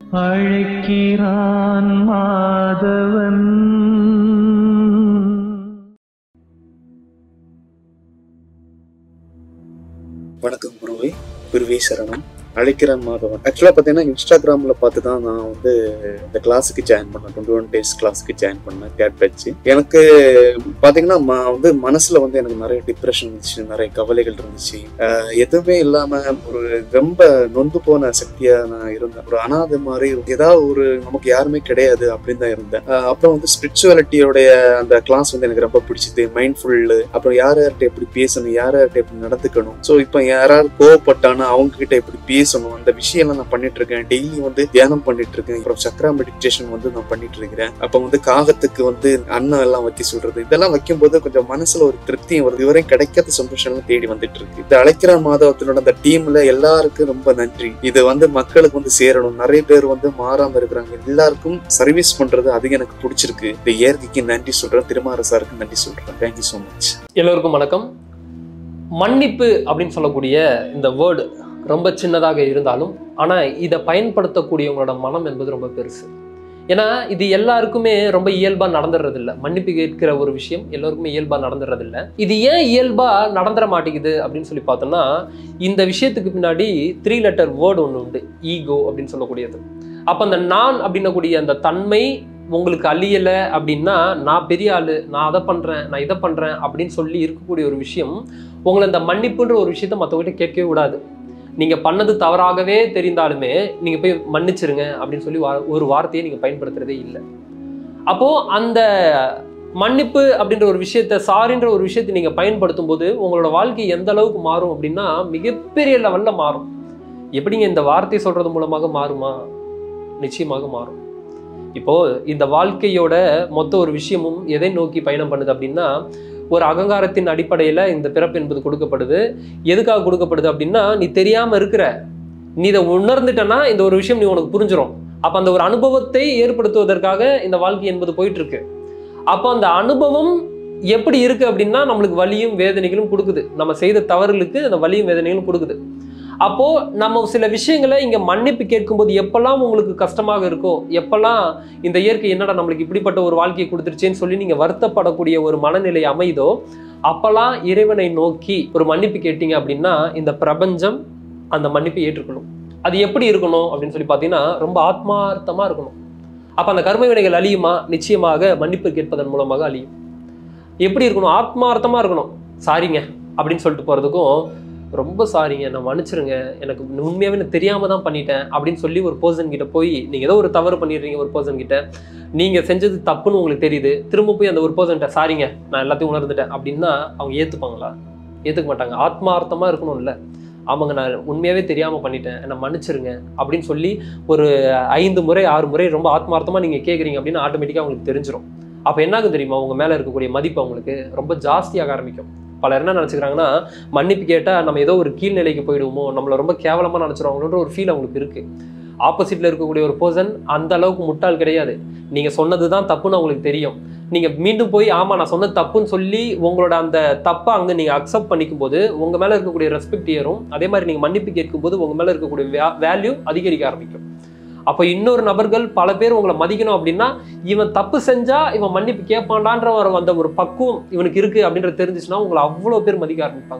அழைக்கிறான் மாதவன் வணக்கம் குருவே குருவே சரணம் அழைக்கிறான் மாதவன் ஆக்சுவலாக பார்த்தீங்கன்னா இன்ஸ்டாகிராமில் பார்த்து தான் நான் வந்து இந்த கிளாஸுக்கு ஜாயின் பண்ணேன் டுவெண்ட்டி ஒன் டேஸ் கிளாஸுக்கு ஜாயின் பண்ணேன் கேட் பேட்ச் எனக்கு பார்த்தீங்கன்னா ம வந்து மனசில் வந்து எனக்கு நிறைய டிப்ரெஷன் இருந்துச்சு நிறைய கவலைகள் இருந்துச்சு அஹ் எதுவுமே இல்லாமல் ஒரு ரொம்ப நொந்து போன சக்தியாக நான் இருந்தேன் ஒரு அனாதை மாதிரி ஏதாவது ஒரு நமக்கு யாருமே கிடையாது அப்படின்னு தான் இருந்தேன் அஹ் அப்புறம் வந்து ஸ்பிரிச்சுவாலிட்டியோடைய அந்த கிளாஸ் வந்து எனக்கு ரொம்ப பிடிச்சது மைண்ட்ஃபுல்லு அப்புறம் யார் யார்கிட்ட எப்படி பேசணும் யார் யார்கிட்ட எப்படி நடந்துக்கணும் ஸோ இப்போ யாராவது கோவப்பட்டானா அவங்க கிட்ட எப்படி பேசணும் அந்த விஷயம்லாம் நான் பண்ணிட்டு இருக்கேன் டெய்லி வந்து தியானம் பண்ணிட்டு இருக்கேன் அப்புறம் சக்ரா மெடிடேஷன் வந்து நான் பண்ணிட்டு இருக்கிறேன் அப்போ வந்து காகத்துக்கு வந்து அன்னம் எல்லாம் வைக்க சொல்றது இதெல்லாம் வைக்கும்போது கொஞ்சம் மனசுல ஒரு திருப்தியும் வருது இதுவரையும் கிடைக்காத சந்தோஷம் எல்லாம் தேடி வந்துட்டு இருக்கு இந்த அழைக்கிற மாதவத்தினோட அந்த டீம்ல எல்லாருக்கும் ரொம்ப நன்றி இது வந்து மக்களுக்கு வந்து சேரணும் நிறைய பேர் வந்து மாறாம இருக்கிறாங்க எல்லாருக்கும் சர்வீஸ் பண்றது அது எனக்கு பிடிச்சிருக்கு இந்த இயற்கைக்கு நன்றி சொல்றேன் திருமார சாருக்கு நன்றி சொல்றேன் தேங்க்யூ ஸோ மச் எல்லோருக்கும் வணக்கம் மன்னிப்பு அப்படின்னு சொல்லக்கூடிய இந்த வேர்டு ரொம்ப சின்னதாக இருந்தாலும் ஆனால் இதை பயன்படுத்தக்கூடியவங்களோட மனம் என்பது ரொம்ப பெருசு ஏன்னா இது எல்லாருக்குமே ரொம்ப இயல்பாக நடந்துடுறது இல்லை மன்னிப்பு கேட்கிற ஒரு விஷயம் எல்லோருக்குமே இயல்பாக நடந்துடுறது இல்லை இது ஏன் இயல்பாக நடந்துட மாட்டேங்குது அப்படின்னு சொல்லி பார்த்தோம்னா இந்த விஷயத்துக்கு பின்னாடி த்ரீ லெட்டர் வேர்டு ஒன்று உண்டு ஈகோ அப்படின்னு சொல்லக்கூடியது அப்போ அந்த நான் அப்படின்னக்கூடிய அந்த தன்மை உங்களுக்கு அழியலை அப்படின்னா நான் பெரிய ஆளு நான் அதை பண்ணுறேன் நான் இதை பண்ணுறேன் அப்படின்னு சொல்லி இருக்கக்கூடிய ஒரு விஷயம் உங்களை இந்த மன்னிப்புன்ற ஒரு விஷயத்த மற்றவங்ககிட்ட கேட்கவே விடாது நீங்கள் பண்ணது தவறாகவே தெரிந்தாலுமே நீங்கள் போய் மன்னிச்சிருங்க அப்படின்னு சொல்லி வா- ஒரு வார்த்தையை நீங்கள் பயன்படுத்துறதே இல்லை அப்போது அந்த மன்னிப்பு அப்படின்ற ஒரு விஷயத்த சாரின்ற ஒரு விஷயத்தை நீங்கள் பயன்படுத்தும் போது உங்களோட வாழ்க்கை எந்த அளவுக்கு மாறும் அப்படின்னா மிகப்பெரிய லெவலில் மாறும் எப்படிங்க இந்த வார்த்தை சொல்றது மூலமாக மாறுமா நிச்சயமாக மாறும் இப்போ இந்த வாழ்க்கையோட மொத்த ஒரு விஷயமும் எதை நோக்கி பயணம் பண்ணுது அப்படின்னா ஒரு அகங்காரத்தின் அடிப்படையில் இந்த பிறப்பு என்பது கொடுக்கப்படுது எதுக்காக கொடுக்கப்படுது அப்படின்னா நீ தெரியாம இருக்கிற நீ இதை உணர்ந்துட்டனா இந்த ஒரு விஷயம் நீ உனக்கு புரிஞ்சிடும் அப்போ அந்த ஒரு அனுபவத்தை ஏற்படுத்துவதற்காக இந்த வாழ்க்கை என்பது போயிட்டு இருக்கு அப்போ அந்த அனுபவம் எப்படி இருக்கு அப்படின்னா நம்மளுக்கு வலியும் வேதனைகளும் கொடுக்குது நம்ம செய்த தவறுகளுக்கு அந்த வலியும் வேதனைகளும் கொடுக்குது அப்போ நம்ம சில விஷயங்களை இங்க மன்னிப்பு கேட்கும்போது எப்பெல்லாம் உங்களுக்கு கஷ்டமாக இருக்கோ எப்பெல்லாம் இந்த இயற்கை என்னடா நம்மளுக்கு இப்படிப்பட்ட ஒரு வாழ்க்கையை கொடுத்துருச்சேன்னு சொல்லி நீங்க வருத்தப்படக்கூடிய ஒரு மனநிலை அமைதோ அப்பெல்லாம் இறைவனை நோக்கி ஒரு மன்னிப்பு கேட்டீங்க அப்படின்னா இந்த பிரபஞ்சம் அந்த மன்னிப்பை ஏற்றுக்கணும் அது எப்படி இருக்கணும் அப்படின்னு சொல்லி பார்த்தீங்கன்னா ரொம்ப ஆத்மார்த்தமா இருக்கணும் அப்ப அந்த கர்ம வினைகள் அழியுமா நிச்சயமாக மன்னிப்பு கேட்பதன் மூலமாக அழியும் எப்படி இருக்கணும் ஆத்மார்த்தமா இருக்கணும் சாரிங்க அப்படின்னு சொல்லிட்டு போறதுக்கும் ரொம்ப சாரிங்க நான் மன்னிச்சிருங்க எனக்கு உண்மையாவே நான் தெரியாம தான் பண்ணிட்டேன் அப்படின்னு சொல்லி ஒரு பர்சன் கிட்ட போய் நீங்க ஏதோ ஒரு தவறு பண்ணிடுறீங்க ஒரு பர்சன் கிட்ட நீங்க செஞ்சது தப்புன்னு உங்களுக்கு தெரியுது திரும்ப போய் அந்த ஒரு பர்சன்ட்ட சாரிங்க நான் எல்லாத்தையும் உணர்ந்துட்டேன் அப்படின்னா அவங்க ஏத்துப்பாங்களா ஏத்துக்க மாட்டாங்க ஆத்மார்த்தமா இருக்கணும்ல ஆமாங்க நான் உண்மையாவே தெரியாம பண்ணிட்டேன் என்னை மன்னிச்சிருங்க அப்படின்னு சொல்லி ஒரு ஐந்து முறை ஆறு முறை ரொம்ப ஆத்மார்த்தமா நீங்க கேக்குறீங்க அப்படின்னு ஆட்டோமேட்டிக்கா உங்களுக்கு தெரிஞ்சிடும் அப்ப என்னாகும் தெரியுமா உங்க மேல இருக்கக்கூடிய மதிப்பு அவங்களுக்கு ரொம்ப ஜாஸ்தியாக ஆரம்பிக்கும் பலர் என்ன நினைச்சுக்கிறாங்கன்னா மன்னிப்பு கேட்டா நம்ம ஏதோ ஒரு கீழ்நிலைக்கு போயிடுவோமோ நம்மள ரொம்ப கேவலமா நினைச்சிருவாங்களோன்ற ஒரு ஃபீல் அவங்களுக்கு இருக்கு ஆப்போசிட்ல இருக்கக்கூடிய ஒரு பர்சன் அந்த அளவுக்கு முட்டாள் கிடையாது நீங்க சொன்னது தான் தப்புன்னு அவங்களுக்கு தெரியும் நீங்க மீண்டும் போய் ஆமா நான் சொன்னது தப்புன்னு சொல்லி உங்களோட அந்த தப்பை அங்க நீங்க அக்செப்ட் பண்ணிக்கும் போது உங்க மேல இருக்கக்கூடிய ரெஸ்பெக்ட் ஏறும் அதே மாதிரி நீங்க மன்னிப்பு கேட்கும் போது உங்க மேல இருக்கக்கூடிய வேல்யூ அதிகரிக்க ஆரம்பிக்கும் அப்போ இன்னொரு நபர்கள் பல பேர் உங்களை மதிக்கணும் அப்படின்னா இவன் தப்பு செஞ்சா இவன் மன்னிப்பு கேட்பான்டான்ற ஒரு அந்த ஒரு பக்குவம் இவனுக்கு இருக்கு அப்படின்றது தெரிஞ்சுச்சுன்னா உங்களை அவ்வளோ பேர் மதிக்க ஆரம்பிப்பாங்க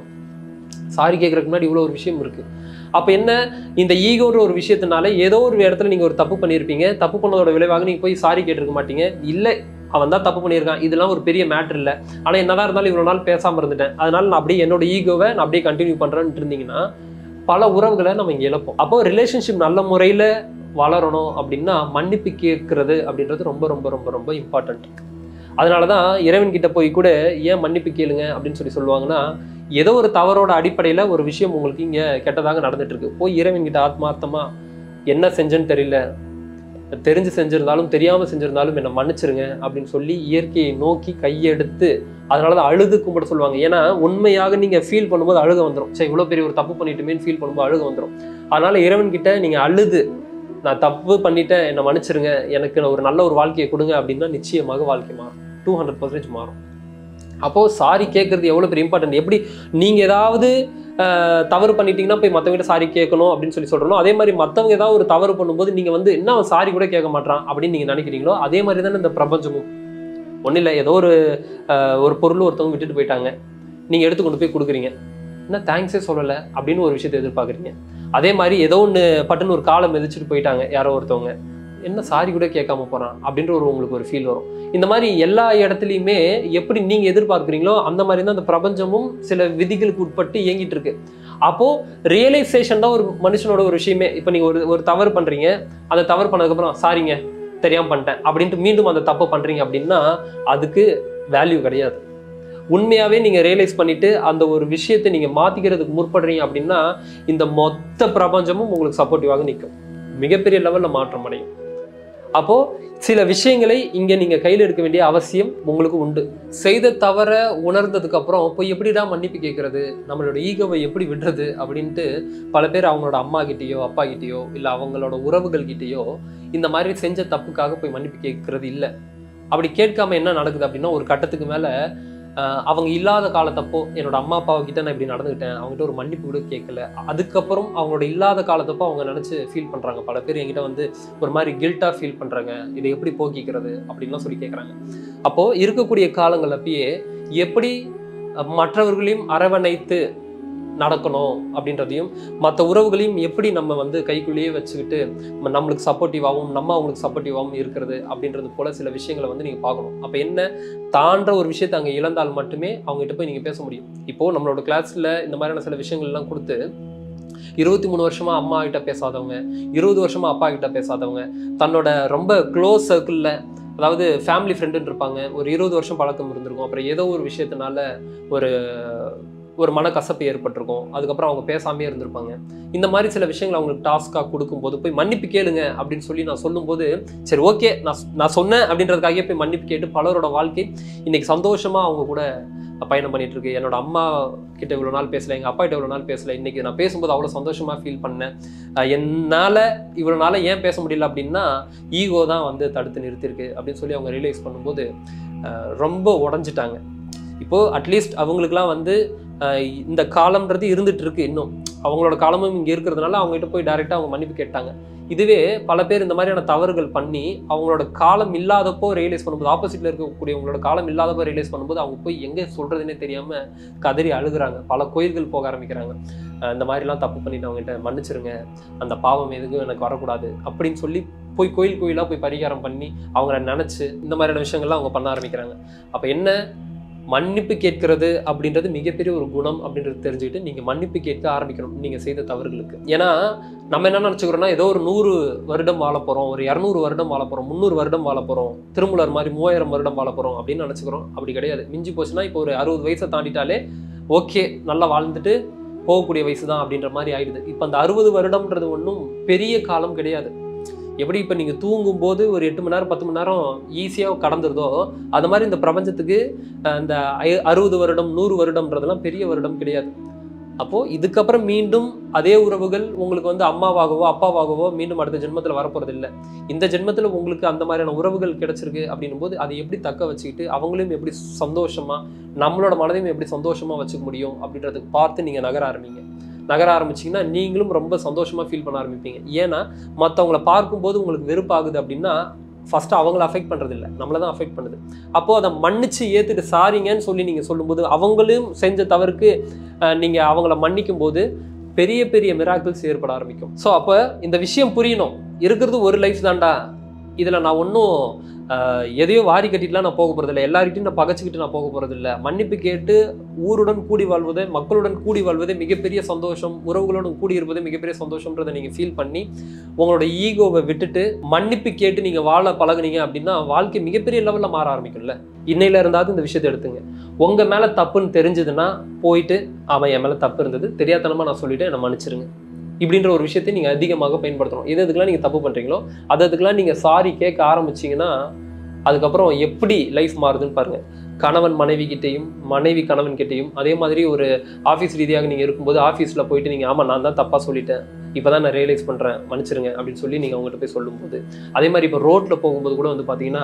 சாரி கேட்கறதுக்கு முன்னாடி இவ்வளோ ஒரு விஷயம் இருக்கு அப்போ என்ன இந்த ஈகோன்ற ஒரு விஷயத்தினால ஏதோ ஒரு இடத்துல நீங்க ஒரு தப்பு பண்ணியிருப்பீங்க தப்பு பண்ணதோட விளைவாக நீங்க போய் சாரி கேட்டிருக்க மாட்டீங்க இல்லை அவன் தான் தப்பு பண்ணியிருக்கான் இதெல்லாம் ஒரு பெரிய மேட்ரு இல்லை ஆனால் என்னதான் இருந்தாலும் இவ்வளோ நாள் பேசாமல் இருந்துட்டேன் அதனால நான் அப்படியே என்னோட ஈகோவை நான் அப்படியே கண்டினியூ பண்ணுறேன்னு இருந்தீங்கன்னா பல உறவுகளை நம்ம இங்கே இழப்போம் அப்போ ரிலேஷன்ஷிப் நல்ல முறையில் வளரணும் அப்படின்னா மன்னிப்பு கேட்கறது அப்படின்றது ரொம்ப ரொம்ப ரொம்ப ரொம்ப இம்பார்ட்டன்ட் அதனால தான் இறைவன் கிட்ட போய் கூட ஏன் மன்னிப்பு கேளுங்க அப்படின்னு சொல்லி சொல்லுவாங்கன்னா ஏதோ ஒரு தவறோட அடிப்படையில் ஒரு விஷயம் உங்களுக்கு இங்கே கெட்டதாக நடந்துட்டு இருக்கு போய் இறைவன் கிட்ட ஆத்மார்த்தமா என்ன செஞ்சேன்னு தெரியல தெரிஞ்சு செஞ்சிருந்தாலும் தெரியாம செஞ்சிருந்தாலும் என்னை மன்னிச்சிருங்க அப்படின்னு சொல்லி இயற்கையை நோக்கி கையெடுத்து அதனால தான் அழுது கும்பிட சொல்லுவாங்க ஏன்னா உண்மையாக நீங்க ஃபீல் பண்ணும்போது அழுக வந்துடும் சரி இவ்வளோ பெரிய ஒரு தப்பு பண்ணிட்டுமேன்னு ஃபீல் பண்ணும்போது அழுக வந்துடும் அதனால இறைவன் கிட்ட நீங்க அழுது நான் தப்பு பண்ணிட்டேன் என்னை மன்னிச்சிருங்க எனக்கு ஒரு நல்ல ஒரு வாழ்க்கையை கொடுங்க அப்படின்னா நிச்சயமாக வாழ்க்கை மாறும் டூ ஹண்ட்ரட் பர்சன்டேஜ் மாறும் அப்போது சாரி கேட்குறது எவ்வளோ பெரிய இம்பார்ட்டன்ட் எப்படி நீங்கள் ஏதாவது ஆஹ், தவறு பண்ணிட்டீங்கன்னா போய் மற்றவங்கிட்ட சாரி கேட்கணும் அப்படின்னு சொல்லி சொல்கிறோம் அதே மாதிரி மற்றவங்க ஏதாவது ஒரு தவறு பண்ணும்போது நீங்கள் வந்து என்ன அவன் சாரி கூட கேட்க மாட்டான் அப்படின்னு நீங்கள் நினைக்கிறீங்களோ அதே மாதிரி தானே இந்த பிரபஞ்சமும் ஒன்றும் இல்லை ஏதோ ஒரு ஆஹ், ஒரு பொருள் ஒருத்தவங்க விட்டுட்டு போயிட்டாங்க நீங்கள் எடுத்து கொண்டு போய் கொடுக்குறீங்க என்ன தேங்க்ஸே சொல்லலை அப்படின்னு ஒரு விஷயத்தை எதிர்பார்க்குறீங்க அதே மாதிரி ஏதோ ஒன்று பட்டுன்னு ஒரு காலை மிதிச்சிட்டு போயிட்டாங்க யாரோ ஒருத்தவங்க என்ன சாரி கூட கேட்காம போறான் அப்படின்ற ஒரு உங்களுக்கு ஒரு ஃபீல் வரும் இந்த மாதிரி எல்லா இடத்துலையுமே எப்படி நீங்க எதிர்பார்க்குறீங்களோ அந்த மாதிரி தான் அந்த பிரபஞ்சமும் சில விதிகளுக்கு உட்பட்டு இயங்கிட்டு இருக்கு அப்போ ரியலைசேஷன் தான் ஒரு மனுஷனோட ஒரு விஷயமே இப்போ நீங்க ஒரு ஒரு தவறு பண்றீங்க அந்த தவறு பண்ணதுக்கப்புறம் சாரிங்க தெரியாம பண்ணிட்டேன் அப்படின்ட்டு மீண்டும் அந்த தப்பு பண்றீங்க அப்படின்னா அதுக்கு வேல்யூ கிடையாது உண்மையாவே நீங்க ரியலைஸ் பண்ணிட்டு அந்த ஒரு விஷயத்தை நீங்க மாத்திக்கிறதுக்கு முற்படுறீங்க அப்படின்னா இந்த மொத்த பிரபஞ்சமும் உங்களுக்கு சப்போர்ட்டிவாக நிற்கும் மிகப்பெரிய லெவல்ல மாற்றம் அடையும் அப்போ சில விஷயங்களை இங்க நீங்க கையில எடுக்க வேண்டிய அவசியம் உங்களுக்கு உண்டு செய்த தவற உணர்ந்ததுக்கு அப்புறம் போய் எப்படிடா மன்னிப்பு கேட்கறது நம்மளோட ஈகோவை எப்படி விடுறது அப்படின்ட்டு பல பேர் அவங்களோட அம்மா கிட்டேயோ அப்பா கிட்டேயோ இல்ல அவங்களோட உறவுகள் கிட்டேயோ இந்த மாதிரி செஞ்ச தப்புக்காக போய் மன்னிப்பு கேட்கறது இல்லை அப்படி கேட்காம என்ன நடக்குது அப்படின்னா ஒரு கட்டத்துக்கு மேல ஆஹ், அவங்க இல்லாத காலத்தப்போ என்னோட அம்மா அப்பாவை கிட்ட நான் இப்படி நடந்துக்கிட்டேன் அவங்ககிட்ட ஒரு மன்னிப்பு கூட கேட்கல அதுக்கப்புறம் அவங்களோட இல்லாத காலத்தப்போ அவங்க நினைச்சு ஃபீல் பண்றாங்க பல பேர் என்கிட்ட வந்து ஒரு மாதிரி கில்ட்டா ஃபீல் பண்றாங்க இதை எப்படி போக்கிக்கிறது அப்படின்லாம் சொல்லி கேட்குறாங்க அப்போ இருக்கக்கூடிய காலங்கள் அப்பயே எப்படி அஹ், மற்றவர்களையும் அரவணைத்து நடக்கணும் அப்படின்றதையும் மற்ற உறவுகளையும் எப்படி நம்ம வந்து கைக்குள்ளேயே வச்சுக்கிட்டு நம்ம- நம்மளுக்கு சப்போர்ட்டிவாகவும் நம்ம அவங்களுக்கு சப்போர்ட்டிவாகவும் இருக்கிறது அப்படின்றது போல சில விஷயங்களை வந்து நீங்கள் பார்க்கணும் அப்போ என்ன தான்ற ஒரு விஷயத்தை அங்கே இழந்தால் மட்டுமே அவங்ககிட்ட போய் நீங்கள் பேச முடியும் இப்போ நம்மளோட கிளாஸில் இந்த மாதிரியான சில விஷயங்கள்லாம் கொடுத்து இருபத்தி மூணு வருஷமா அம்மா கிட்ட பேசாதவங்க இருபது வருஷமா அப்பா கிட்ட பேசாதவங்க தன்னோட ரொம்ப க்ளோஸ் சர்க்கிளில் அதாவது ஃபேமிலி ஃப்ரெண்டுன்னு இருப்பாங்க ஒரு இருபது வருஷம் பழக்கம் இருந்திருக்கும் அப்புறம் ஏதோ ஒரு விஷயத்தினால ஒரு ஒரு மனக்கசப்பு ஏற்பட்டிருக்கும் அதுக்கப்புறம் அவங்க பேசாமே இருந்திருப்பாங்க இந்த மாதிரி சில விஷயங்கள் அவங்களுக்கு டாஸ்க்காக கொடுக்கும்போது போய் மன்னிப்பு கேளுங்க அப்படின்னு சொல்லி நான் சொல்லும்போது சரி ஓகே நான் நான் சொன்னேன் அப்படின்றதுக்காகவே போய் மன்னிப்பு கேட்டு பலரோட வாழ்க்கை இன்னைக்கு சந்தோஷமா அவங்க கூட பயணம் பண்ணிட்டு இருக்கு என்னோட அம்மா கிட்ட இவ்வளோ நாள் பேசல எங்கள் அப்பா கிட்ட இவ்வளோ நாள் பேசல இன்னைக்கு நான் பேசும்போது அவ்வளோ சந்தோஷமா ஃபீல் பண்ணேன் அஹ் என்னால இவ்வளோ நாள ஏன் பேச முடியல அப்படின்னா ஈகோ தான் வந்து தடுத்து நிறுத்திருக்கு அப்படின்னு சொல்லி அவங்க ரியலைஸ் பண்ணும்போது அஹ் ரொம்ப உடஞ்சிட்டாங்க இப்போ அட்லீஸ்ட் அவங்களுக்குலாம் வந்து அஹ் இந்த காலம்ன்றது இருந்துட்டு இருக்கு இன்னும் அவங்களோட காலமும் இங்கே இருக்கிறதுனால அவங்ககிட்ட போய் டைரெக்டாக அவங்க மன்னிப்பு கேட்டாங்க இதுவே பல பேர் இந்த மாதிரியான தவறுகள் பண்ணி அவங்களோட காலம் இல்லாதப்போ ரியலைஸ் பண்ணும்போது ஆப்போசிட்ல இருக்கக்கூடியவங்களோட காலம் இல்லாதப்போ ரியலைஸ் பண்ணும்போது அவங்க போய் எங்கே சொல்றதுன்னே தெரியாம கதறி அழுகுறாங்க பல கோயில்கள் போக ஆரம்பிக்கிறாங்க அஹ் இந்த மாதிரிலாம் தப்பு பண்ணிட்டு அவங்ககிட்ட மன்னிச்சிருங்க அந்த பாவம் எதுக்கும் எனக்கு வரக்கூடாது அப்படின்னு சொல்லி போய் கோயில் கோயிலாக போய் பரிகாரம் பண்ணி அவங்கள நினச்சி இந்த மாதிரியான விஷயங்கள்லாம் அவங்க பண்ண ஆரம்பிக்கிறாங்க அப்போ என்ன மன்னிப்பு கேட்கறது அப்படின்றது மிகப்பெரிய ஒரு குணம் அப்படின்றது தெரிஞ்சுக்கிட்டு நீங்கள் மன்னிப்பு கேட்க ஆரம்பிக்கணும் நீங்கள் செய்த தவறுகளுக்கு ஏன்னா நம்ம என்ன நினச்சிக்கிறோம்னா ஏதோ ஒரு நூறு வருடம் வாழ போகிறோம் ஒரு இரநூறு வருடம் வாழ போகிறோம் முந்நூறு வருடம் வாழ போகிறோம் திருமூலர் மாதிரி மூவாயிரம் வருடம் வாழ போகிறோம் அப்படின்னு நினச்சிக்கிறோம் அப்படி கிடையாது மிஞ்சி போச்சுன்னா இப்போ ஒரு அறுபது வயசை தாண்டிட்டாலே ஓகே நல்லா வாழ்ந்துட்டு போகக்கூடிய வயசு தான் அப்படின்ற மாதிரி ஆயிடுது இப்போ அந்த அறுபது வருடம்ன்றது ஒன்றும் பெரிய காலம் கிடையாது எப்படி இப்போ நீங்கள் தூங்கும்போது ஒரு எட்டு மணி நேரம் பத்து மணி நேரம் ஈஸியாக கடந்துருதோ அது மாதிரி இந்த பிரபஞ்சத்துக்கு அஹ், இந்த ஐ- அறுபது வருடம் நூறு வருடம்ன்றதெல்லாம் பெரிய வருடம் கிடையாது அப்போது இதுக்கப்புறம் மீண்டும் அதே உறவுகள் உங்களுக்கு வந்து அம்மாவாகவோ அப்பாவாகவோ மீண்டும் அடுத்த ஜென்மத்தில் வரப்போறது இல்லை இந்த ஜென்மத்தில் உங்களுக்கு அந்த மாதிரியான உறவுகள் கிடைச்சிருக்கு அப்படின்னும் போது அதை எப்படி தக்க வச்சுக்கிட்டு அவங்களையும் எப்படி சந்தோஷமா நம்மளோட மனதையும் எப்படி சந்தோஷமா வச்சுக்க முடியும் அப்படின்றதுக்கு பார்த்து நீங்கள் நகர ஆரம்பிங்க நகர ஆரம்பிச்சீங்கன்னா நீங்களும் ரொம்ப சந்தோஷமா ஃபீல் பண்ண ஆரம்பிப்பீங்க ஏன்னா மற்றவங்கள பார்க்கும்போது உங்களுக்கு வெறுப்பாகுது அப்படின்னா ஃபர்ஸ்ட் அவங்கள அஃபெக்ட் பண்றது இல்ல நம்மள தான் அஃபெக்ட் பண்ணுது அப்போ அதை மன்னிச்சு ஏத்துட்டு சாரிங்கன்னு சொல்லி நீங்க சொல்லும்போது அவங்களும் செஞ்ச தவறுக்கு அஹ், நீங்க அவங்கள மன்னிக்கும் போது பெரிய பெரிய மிராக்கிள்ஸ் ஏற்பட ஆரம்பிக்கும் ஸோ அப்போ இந்த விஷயம் புரியணும் இருக்கிறது ஒரு லைஃப் தான்டா இதில் நான் ஒன்றும் எதையோ வாரி கட்டிட்டுலாம் நான் போக போகிறதில்ல எல்லார்கிட்டையும் நான் பகச்சிக்கிட்டு நான் போக போகிறதில்ல மன்னிப்பு கேட்டு ஊருடன் கூடி வாழ்வதே மக்களுடன் கூடி வாழ்வதே மிகப்பெரிய சந்தோஷம் உறவுகளுடன் கூடி இருப்பதே மிகப்பெரிய சந்தோஷம்ன்றதை நீங்கள் ஃபீல் பண்ணி உங்களோட ஈகோவை விட்டுட்டு மன்னிப்பு கேட்டு நீங்கள் வாழ பழகுனீங்க அப்படின்னா வாழ்க்கை மிகப்பெரிய லெவலில் மாற ஆரம்பிக்கும்ல இன்னையில இருந்தாவது இந்த விஷயத்தை எடுத்துங்க உங்க மேல தப்புன்னு தெரிஞ்சதுன்னா போயிட்டு அவன் என் மேல தப்பு இருந்தது தெரியாதனமா நான் சொல்லிட்டு என்னை மன்னிச்சிருங்க இப்படின்ற ஒரு விஷயத்தை நீங்க அதிகமாக பயன்படுத்தணும் எது எதுக்கெல்லாம் நீங்க தப்பு பண்றீங்களோ அது அதுக்கெல்லாம் நீங்க சாரி கேட்க ஆரம்பிச்சீங்கன்னா அதுக்கப்புறம் எப்படி லைஃப் மாறுதுன்னு பாருங்க கணவன் மனைவி கிட்டேயும் மனைவி கணவன் கிட்டேயும் அதே மாதிரி ஒரு ஆஃபீஸ் ரீதியாக நீங்கள் இருக்கும்போது ஆஃபீஸில் போயிட்டு நீங்கள் ஆமாம் நான் தான் தப்பாக சொல்லிட்டேன் இப்போ தான் நான் ரியலைஸ் பண்ணுறேன் மன்னிச்சிருங்க அப்படின்னு சொல்லி நீங்கள் அவங்ககிட்ட போய் சொல்லும்போது அதே மாதிரி இப்போ ரோட்டில் போகும்போது கூட வந்து பார்த்தீங்கன்னா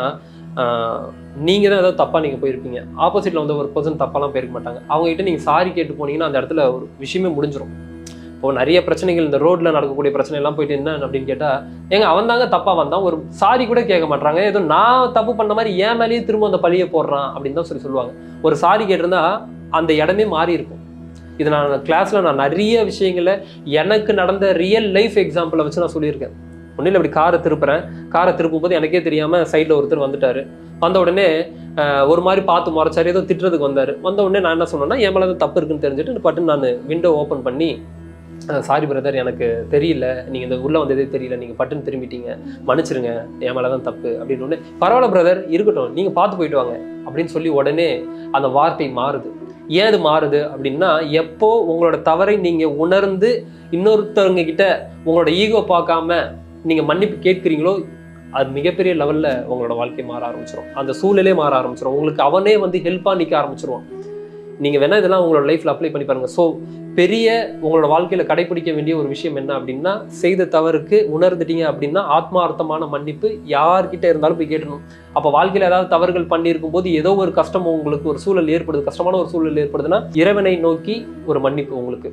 நீங்கள் தான் ஏதாவது தப்பாக நீங்கள் போயிருப்பீங்க ஆப்போசிட்டில் வந்து ஒரு பர்சன் தப்பாலாம் போயிருக்க மாட்டாங்க அவங்ககிட்ட நீங்கள் சாரி கேட்டு போனீங்கன்னா அந்த இடத்துல ஒரு விஷயமே முடிஞ்சிடும் இப்போ நிறைய பிரச்சனைகள் இந்த ரோட்ல நடக்கக்கூடிய பிரச்சனை எல்லாம் போயிட்டு என்ன அப்படின்னு கேட்டா ஏங்க அவன் தாங்க தப்பா வந்தான் ஒரு சாரி கூட கேட்க மாட்டாங்க ஏதோ நான் தப்பு பண்ண மாதிரி ஏன் மேலேயே திரும்ப அந்த பழியை போடுறான் அப்படின்னு தான் சொல்லி சொல்லுவாங்க ஒரு சாரி கேட்டிருந்தா அந்த இடமே மாறி இருக்கும் இது நான் கிளாஸ்ல நான் நிறைய விஷயங்களை எனக்கு நடந்த ரியல் லைஃப் எக்ஸாம்பிளை வச்சு நான் சொல்லியிருக்கேன் ஒன்றில் இப்படி காரை திருப்புறேன் காரை திருப்பும் போது எனக்கே தெரியாம சைடில் ஒருத்தர் வந்துட்டாரு வந்த உடனே அஹ், ஒரு மாதிரி பார்த்து முறைச்சாரு ஏதோ திட்டுறதுக்கு வந்தாரு வந்த உடனே நான் என்ன சொன்னேன்னா என் மேலே தான் தப்பு இருக்குன்னு தெரிஞ்சுட்டு பட்டு நான் விண்டோ ஓப்பன் பண்ணி சாரி பிரதர் எனக்கு தெரியல நீங்கள் இந்த உள்ள வந்ததே தெரியல நீங்கள் பட்டுன்னு திரும்பிட்டீங்க மன்னிச்சிருங்க என் மேலே தான் தப்பு அப்படின்னு உடனே பரவாயில்ல பிரதர் இருக்கட்டும் நீங்கள் பார்த்து போயிட்டு வாங்க அப்படின்னு சொல்லி உடனே அந்த வார்த்தை மாறுது ஏன் அது மாறுது அப்படின்னா எப்போ உங்களோட தவறை நீங்கள் உணர்ந்து இன்னொருத்தவங்க கிட்ட உங்களோட ஈகோ பார்க்காம நீங்கள் மன்னிப்பு கேட்குறீங்களோ அது மிகப்பெரிய லெவலில் உங்களோட வாழ்க்கை மாற ஆரம்பிச்சிடும் அந்த சூழலே மாற ஆரம்பிச்சிடும் உங்களுக்கு அவனே வந்து ஹெல்ப்பாக நிற்க ஆரம்பிச்சிருவான் நீங்கள் வேணால் இதெல்லாம் உங்களோட லைஃப்பில் அப்ளை பண்ணி பாருங்க ஸோ பெரிய உங்களோட வாழ்க்கையில் கடைபிடிக்க வேண்டிய ஒரு விஷயம் என்ன அப்படின்னா செய்த தவறுக்கு உணர்ந்துட்டீங்க அப்படின்னா ஆத்மார்த்தமான மன்னிப்பு யார்கிட்ட இருந்தாலும் போய் கேட்டணும் அப்போ வாழ்க்கையில் ஏதாவது தவறுகள் பண்ணியிருக்கும் போது ஏதோ ஒரு கஷ்டம் உங்களுக்கு ஒரு சூழல் ஏற்படுது கஷ்டமான ஒரு சூழல் ஏற்படுதுன்னா இறைவனை நோக்கி ஒரு மன்னிப்பு உங்களுக்கு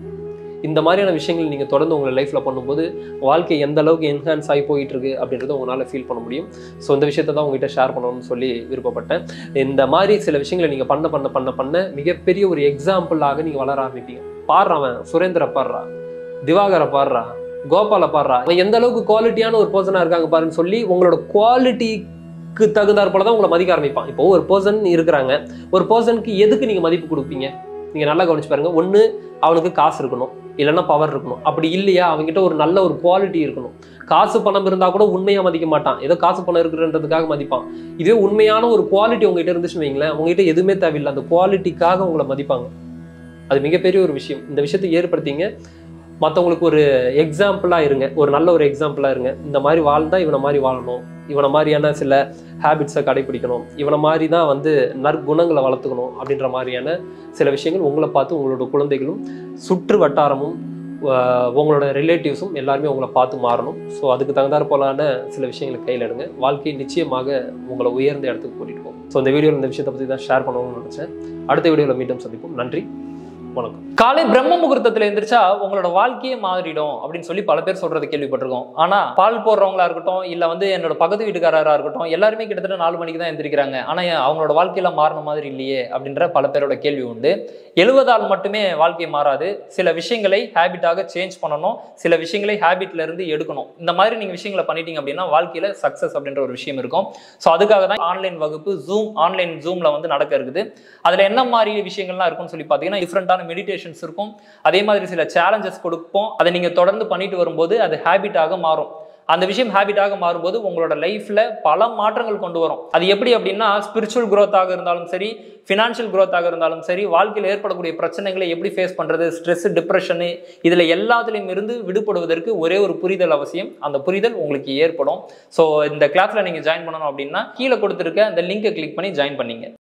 இந்த மாதிரியான விஷயங்கள் நீங்கள் தொடர்ந்து உங்களை லைஃப்பில் பண்ணும்போது வாழ்க்கை எந்த அளவுக்கு என்ஹான்ஸ் ஆகி போயிட்டு இருக்கு அப்படின்றத உங்களால் ஃபீல் பண்ண முடியும் ஸோ இந்த விஷயத்தை தான் உங்ககிட்ட ஷேர் பண்ணணும்னு சொல்லி விருப்பப்பட்டேன் இந்த மாதிரி சில விஷயங்களை நீங்கள் பண்ண பண்ண பண்ண பண்ண மிகப்பெரிய ஒரு எக்ஸாம்பிளாக நீங்கள் வளர ஆரம்பிப்பீங்க பாடுறா அவன் சுரேந்திர பாடுறா திவாகரை பாடுறா கோபால பாடுறா அவன் எந்த அளவுக்கு குவாலிட்டியான ஒரு பர்சனாக இருக்காங்க பாருன்னு சொல்லி உங்களோட குவாலிட்டிக்கு தகுந்தாற் போல தான் உங்களை மதிக்க ஆரம்பிப்பான் இப்போ ஒரு பர்சன் இருக்கிறாங்க ஒரு பர்சனுக்கு எதுக்கு நீங்கள் மதிப்பு கொடுப்பீங்க நீங்கள் நல்லா கவனிச்சு பாருங்க ஒன்று அவனுக்கு காசு இருக்கணும் இல்லைன்னா பவர் இருக்கணும் அப்படி இல்லையா அவங்ககிட்ட ஒரு நல்ல ஒரு குவாலிட்டி இருக்கணும் காசு பணம் இருந்தால் கூட உண்மையாக மதிக்க மாட்டான் ஏதோ காசு பணம் இருக்குன்றதுக்காக மதிப்பான் இதே உண்மையான ஒரு குவாலிட்டி உங்ககிட்ட இருந்துச்சுன்னு வைங்களேன் உங்ககிட்ட எதுவுமே தேவையில்லை அந்த குவாலிட்டிக்காக உங்களை மதிப்பாங்க அது மிகப்பெரிய ஒரு விஷயம் இந்த விஷயத்தை ஏற்படுத்திங்க மற்றவங்களுக்கு ஒரு எக்ஸாம்பிளாக இருங்க ஒரு நல்ல ஒரு எக்ஸாம்பிளாக இருங்க இந்த மாதிரி வாழ்ந்தா இவனை மாதிரி வாழணும் இவனை மாதிரியான சில ஹேபிட்ஸை கடைபிடிக்கணும் இவனை மாதிரி தான் வந்து நற்குணங்களை வளர்த்துக்கணும் அப்படின்ற மாதிரியான சில விஷயங்கள் உங்களை பார்த்து உங்களோட குழந்தைகளும் சுற்று வட்டாரமும் ஆஹ் உங்களோட ரிலேட்டிவ்ஸும் எல்லாருமே உங்களை பார்த்து மாறணும் ஸோ அதுக்கு தகுந்தாற் போலான சில விஷயங்களை கையில் எடுங்க வாழ்க்கை நிச்சயமாக உங்களை உயர்ந்த இடத்துக்கு கூட்டிகிட்டு போகும் ஸோ இந்த வீடியோவில் இந்த விஷயத்தை பற்றி தான் ஷேர் பண்ணணும்னு நினச்சேன் அடுத்த வீடியோவில் மீண்டும் சந்திப்போம் நன்றி வணக்கம் காலை பிரம்ம முகூர்த்தத்துல எந்திரிச்சா உங்களோட வாழ்க்கையே மாறிடும் அப்படின்னு சொல்லி பல பேர் சொல்றது கேள்விப்பட்டிருக்கோம் ஆனா பால் போடுறவங்களா இருக்கட்டும் இல்ல வந்து என்னோட பக்கத்து வீட்டுக்காரரா இருக்கட்டும் எல்லாருமே கிட்டத்தட்ட நாலு மணிக்கு தான் எந்திரிக்கிறாங்க ஆனா ஏன் அவங்களோட வாழ்க்கையில மாறின மாதிரி இல்லையே அப்படின்ற பல பேரோட கேள்வி உண்டு எழுவதால் மட்டுமே வாழ்க்கை மாறாது சில விஷயங்களை ஹேபிட்டாக சேஞ்ச் பண்ணணும் சில விஷயங்களை ஹேபிட்ல இருந்து எடுக்கணும் இந்த மாதிரி நீங்க விஷயங்களை பண்ணிட்டீங்க அப்படின்னா வாழ்க்கையில சக்சஸ் அப்படின்ற ஒரு விஷயம் இருக்கும் ஸோ அதுக்காக தான் ஆன்லைன் வகுப்பு ஜூம் ஆன்லைன் ஜூம்ல வந்து நடக்க இருக்குது அதுல என்ன மாதிரி விஷயங்கள்லாம் இருக்கும்னு சொல்லி பார்த்தீங்கன்னா டிஃப்ரெண்டான மெடிடேஷன்ஸ் இருக்கும் அதே மாதிரி சில சேலஞ்சஸ் கொடுப்போம் அதை நீங்க தொடர்ந்து பண்ணிட்டு வரும்போது அது ஹேபிட்டாக மாறும் அந்த விஷயம் ஹேபிட்டாக மாறும்போது உங்களோட லைஃப்ல பல மாற்றங்கள் கொண்டு வரும் அது எப்படி அப்படின்னா ஸ்பிரிச்சுவல் growth-ஆக இருந்தாலும் சரி ஃபினான்ஷியல் growth-ஆக இருந்தாலும் சரி வாழ்க்கையில் ஏற்படக்கூடிய பிரச்சனைகளை எப்படி ஃபேஸ் பண்றது ஸ்ட்ரெஸ் டிப்ரெஷனு இதுல எல்லாத்துலேயும் இருந்து விடுபடுவதற்கு ஒரே ஒரு புரிதல் அவசியம் அந்த புரிதல் உங்களுக்கு ஏற்படும் ஸோ இந்த கிளாஸ்ல நீங்க ஜாயின் பண்ணணும் அப்படின்னா கீழே கொடுத்துருக்க அந்த லிங்கை கிளிக் பண்ணி ஜாயின் பண்ணீங்க